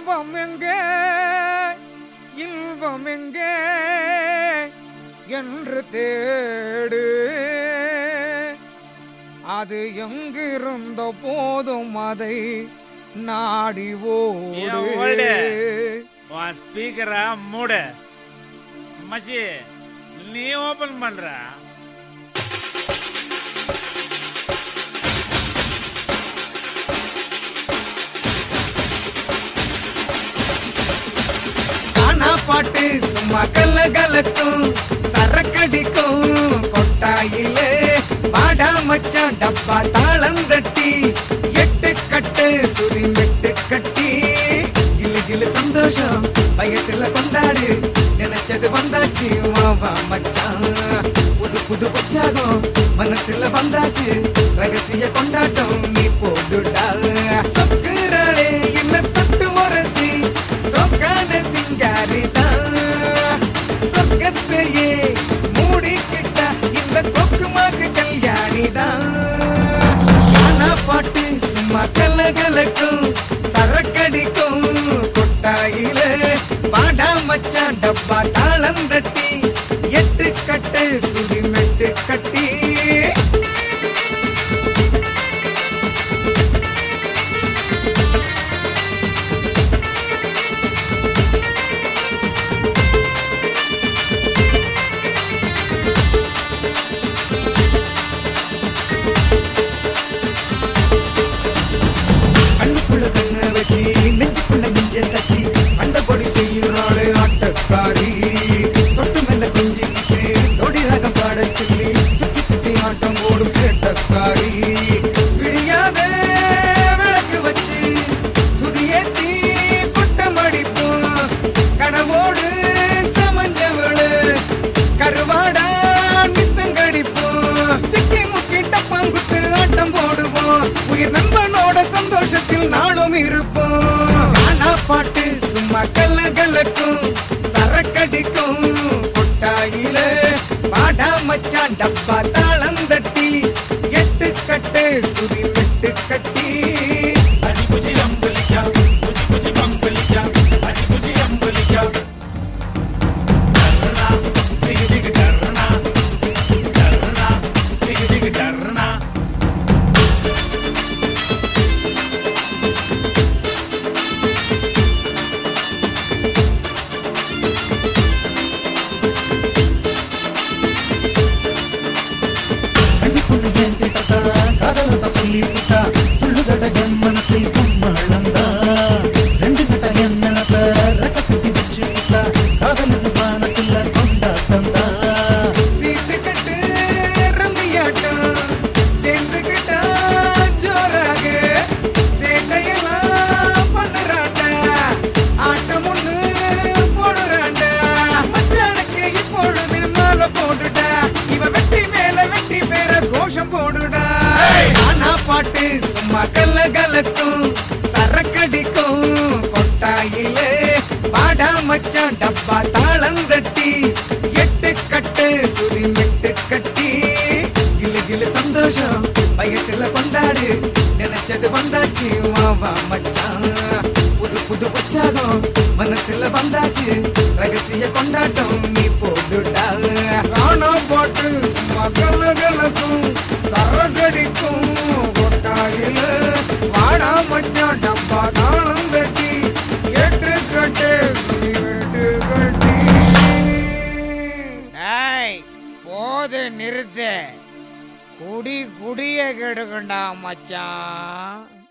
இன்பம் எங்கே இன்பம் எங்கே என்று தேடு அது எங்கிருந்த போதும் அதை நாடி ஏன் ஓடு ஓடு? உன் ஸ்பீக்கரா மூடு மச்சி நீ ஓபன் பண்ற கானா பாட்டு சும்மா கல்ல கலக்கும் சரக்கடிக்கும் கொட்டாயிலே பாடா மச்சான் டப்பா தாளம் தட்டி எட்டு கட்டு சுரி மெட்டு கட்டி கிளு கிளு சந்தோஷம் வயசுல கொண்டாடு நினைச்சது வந்தாச்சு மாவா மச்சான் புது புது உற்சாகம் மனசுல வந்தாச்சு ரகசிய கொண்டாட்டம் நீ போடுடா சொக்குறாளே என்ன தொட்டு உரசி சொக்கான சிங்காரிதான் சொர்க்கத்தையே மூடிக்கிட்ட இந்த கொக்கு மாக்கு கல்யாணிதான் கானா பாட்டு சும்மா கலகலக்கும் சரக்கடிக்கும் கொட்டாயில பாடா மச்சான் டப்பா தாளம் தட்டி எட்டு கட்டு சுடி மெட்டு கட்டி கண்ணுக்குள்ள கண்ண வச்சு நெஞ்சுக்குள்ள நெஞ்ச தச்சு அந்த பொடி செய்யுறாளு ஆட்டக்காரி தொட்டு மெல்ல கொஞ்சிக்கிட்டு தொடி ரகம் பாட சொல்லி சுத்தி சுத்தி ஆட்டம் ஓடும் சேட்டக்காரி விடியாத விளக்கு வச்சு சுதியேத்தி குட்டம் அடிப்போம் கனவோடு சமஞ்சவளு கருவாடா நித்தம் கடிப்போம் சிக்கி முக்கி டப்பாங்குத்து ஆட்டம் போடுவோம் உயிர் நண்பனோட சந்தோஷத்தில் நாளும் இருப்போம் கானா பாட்டு சும்மா கல்ல கலக்கும் சரக்கடிக்கும் கொட்டாயில பாடா மச்சான் டப்பா தாளம் தட்டி எட்டு கட்டு சுதி மெட்டு கட்டி அடி குஜி அம்பலிக்கா குஜி குஜி பம்பலிக்கா அடி குஜி அம்பலிக்கா டர்னா டிகி டிகி டர்னா டர்னா டிகி டிகி டர்னா கண்ணுக்குள்ள ஏன் கேட்டா காதலத சொல்லி புட்டா துள்ளுதட என் மனசில் கும்மளந்தா ரெண்டு கட்ட என் நினப்ப ரெக்க குட்டி வச்சு புட்டா காதலது பானத்துல கொண்டாட்டந்தா சீட்டு கட்டு ரம்மியாட்டம் சேர்ந்துக்கிட்டா ஜோராக சேட்டையெல்லாம் பண்ணுறாண்டா ஆட்டம் ஒண்ணு போடுறாண்டா மச்சானுக்கு இப்பொழுது மாலை போடுடா இவ வெற்றி மேல வெற்றி பேர கோஷம் போடுடா ஆனா பாட்டு சும்மா கல்ல கலக்கும் சரக்கடிக்கும் கொட்டாயிலே பாடா மச்சான் டப்பா தாளம் தட்டி எட்டு கட்டு சுதி மெட்டு கட்டி கிளு கிளு சந்தோஷம் வயசுல கொண்டாடு நினைச்சது வந்தாச்சு மாவா மச்சான் புது புது உற்சாகம் மனசுல வந்தாச்சு ரகசிய கொண்டாட்டம் நீ போடுடா காணம் போட்டு சும்மா கலகலக்கும் சரகடிக்கும் கொட்டாயில வாடா மச்சான் டப்பா தாளம் தட்டி எட்டு கட்டு சுதி மெட்டு கட்டி டேய் போது நிறுத்து குடி குடிய கெடுக்கண்டா மச்சான்